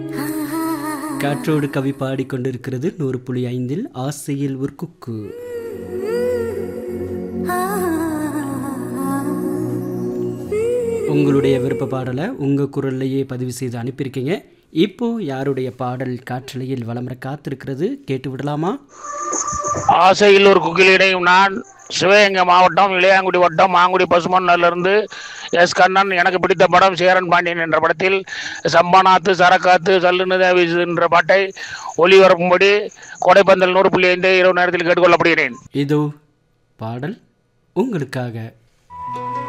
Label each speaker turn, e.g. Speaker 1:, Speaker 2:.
Speaker 1: காற்றோடு கவி பாடிக்கொண்டிருக்கிறது நூறு புள்ளி ஐந்தில் ஆசையில் ஒரு குக்கு உங்களுடைய விருப்ப பாடலை உங்கள் குரல்லையே பதிவு செய்து அனுப்பியிருக்கீங்க இப்போ யாருடைய பாடல் காற்றலையில் வளமர காத்திருக்கிறது கேட்டு விடலாமா
Speaker 2: ஆசையில் ஒரு குக்கிலிடையும் நான் சிவகங்கை மாவட்டம் இளையாங்குடி வட்டம் மாங்குடி பசுமண்ணிலிருந்து எஸ் கண்ணன் எனக்கு பிடித்த படம் சேரன் பாண்டியன் என்ற படத்தில் சம்பானாத்து சரக்காத்து சல்லுனுதவி என்ற பாட்டை ஒளிபரப்பும்படி கோடைப்பந்தல் நூறு புள்ளி ஐந்து இரவு நேரத்தில் கேட்டுக்கொள்ளப்படுகிறேன்
Speaker 1: இதோ பாடல் உங்களுக்காக